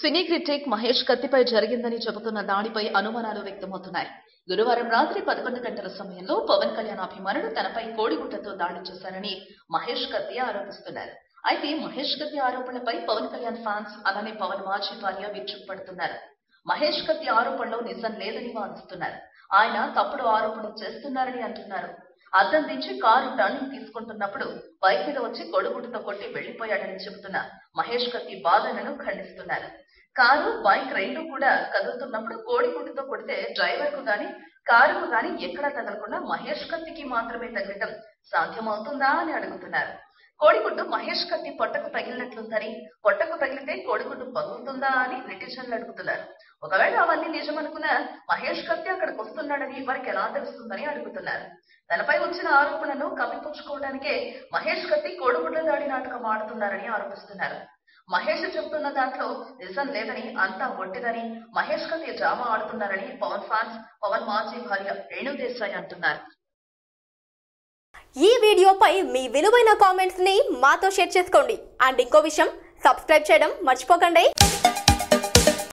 సినీ critic Mahesh కత్తిపై జరిగిందని చెబుతున్న దాడిపై అనుమానాలు వ్యక్తమవుతున్నాయి గురువారం రాత్రి పదకొండు గంటల సమయంలో పవన్ కళ్యాణ్ అభిమానులు తనపై కోడిగుడ్డతో దాడి చేశారని మహేష్ కత్తి ఆరోపిస్తున్నారు అయితే మహేష్ కత్తి ఆరోపణలపై పవన్ కళ్యాణ్ ఫ్యాన్స్ అలానే పవన్ మాజీ భార్య విరుచుకుపడుతున్నారు మహేష్ కత్తి ఆరోపణలో నిజం లేదని వాదిస్తున్నారు ఆయన తప్పుడు ఆరోపణలు చేస్తున్నారని అంటున్నారు అద్దం దించి కారు టర్నింగ్ తీసుకుంటున్నప్పుడు బైక్ మీద వచ్చి కొడుగుడ్డుతో కొట్టి వెళ్లిపోయాడని చెబుతున్న మహేష్ కత్తి వాదనను ఖండిస్తున్నారు కారు బైక్ రెండు కూడా కదులుతున్నప్పుడు కోడిగుడ్డుతో కొడితే డ్రైవర్ కు గాని కారుకు గాని ఎక్కడా తగలకుండా మహేష్ కత్తికి మాత్రమే తగలటం సాధ్యమవుతుందా అని అడుగుతున్నారు కోడిగుడ్డు మహేష్ కత్తి పొట్టకు తగిలినట్లుందని పొట్టకు తగిలితే కోడిగుడ్డు పగులుతుందా అని నెటిజన్లు అడుగుతున్నారు ఒకవేళ అవన్నీ నిజమనుకున్న మహేష్ కత్తి అక్కడికి వస్తున్నాడని వారికి ఎలా తెలుస్తుందని అడుగుతున్నారు తనపై వచ్చిన ఆరోపణను కప్పిపుచ్చుకోవడానికే మహేష్ కత్తి కోడిగుడ్ల దాడి నాటకం ఆడుతున్నారని ఆరోపిస్తున్నారు మహేష్ చెబుతున్న దాంట్లో నిజం లేదని అంతా ఒట్టిదని మహేష్ కత్తి డ్రామా ఆడుతున్నారని పవన్ ఫ్యాన్స్ పవన్ మాజీ భార్య రేణుదేశాయ్ అంటున్నారు ఈ వీడియోపై మీ విలువైన కామెంట్స్ ని మాతో షేర్ చేసుకోండి అండ్ ఇంకో విషయం సబ్స్క్రైబ్ చేయడం మర్చిపోకండి